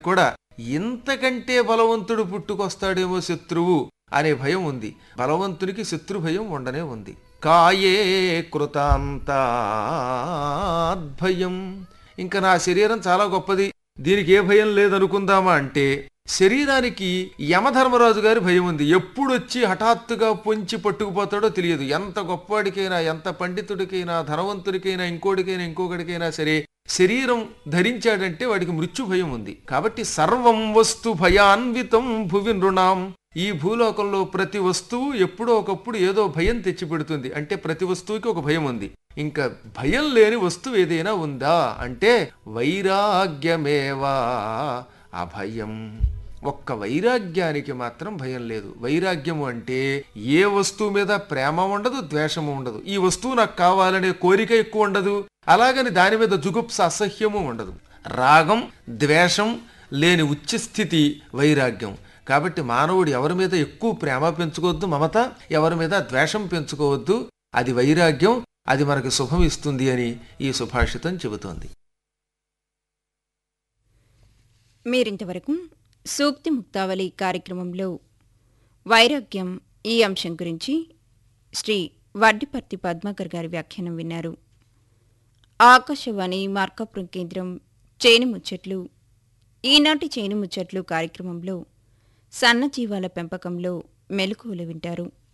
కూడా ఇంతకంటే బలవంతుడు పుట్టుకొస్తాడేమో శత్రువు అనే భయం ఉంది బలవంతునికి శత్రు భయం ఉండనే ఉంది కాయే కృతాంతాద్భయం ఇంకా నా శరీరం చాలా గొప్పది దీనికి ఏ భయం లేదనుకుందామా అంటే శరీరానికి యమధర్మరాజు గారి భయం ఉంది ఎప్పుడు వచ్చి హఠాత్తుగా పొంచి పట్టుకుపోతాడో తెలియదు ఎంత గొప్పవాడికైనా ఎంత పండితుడికైనా ధనవంతుడికైనా ఇంకోటికైనా ఇంకొకటికైనా సరే శరీరం ధరించాడంటే వాడికి మృత్యు భయం ఉంది కాబట్టి సర్వం వస్తు భయాన్వితం భువి నృణాం ఈ భూలోకంలో ప్రతి వస్తువు ఎప్పుడో ఒకప్పుడు ఏదో భయం తెచ్చిపెడుతుంది అంటే ప్రతి వస్తువుకి ఒక భయం ఉంది ఇంకా భయం లేని వస్తువు ఏదైనా ఉందా అంటే వైరాగ్యమేవా అభయం ఒక్క వైరాగ్యానికి మాత్రం భయం లేదు వైరాగ్యము అంటే ఏ వస్తువు మీద ప్రేమ ఉండదు ద్వేషము ఉండదు ఈ వస్తువు నాకు కావాలనే కోరిక ఎక్కువ ఉండదు అలాగని దాని మీద జుగుప్స అసహ్యము ఉండదు రాగం ద్వేషం లేని ఉచ్చ స్థితి వైరాగ్యం కాబట్టి మానవుడు ఎవరి మీద ఎక్కువ ప్రేమ పెంచుకోవద్దు మమత ఎవరి మీద ద్వేషం పెంచుకోవద్దు అది వైరాగ్యం అది మనకు శుభం ఇస్తుంది అని ఈ సుభాషితం చెబుతోంది మీరింతవరకు సూక్తి ముక్తావళి కార్యక్రమంలో వైరాగ్యం ఈ అంశం గురించి శ్రీ వడ్డిపర్తి పద్మాకర్ గారి వ్యాఖ్యానం విన్నారు ఆకాశవాణి మార్కాపురం కేంద్రం చేను ముచ్చట్లు ఈనాటి చేను ముచ్చట్లు కార్యక్రమంలో సన్నజీవాల పెంపకంలో మెలకువలు వింటారు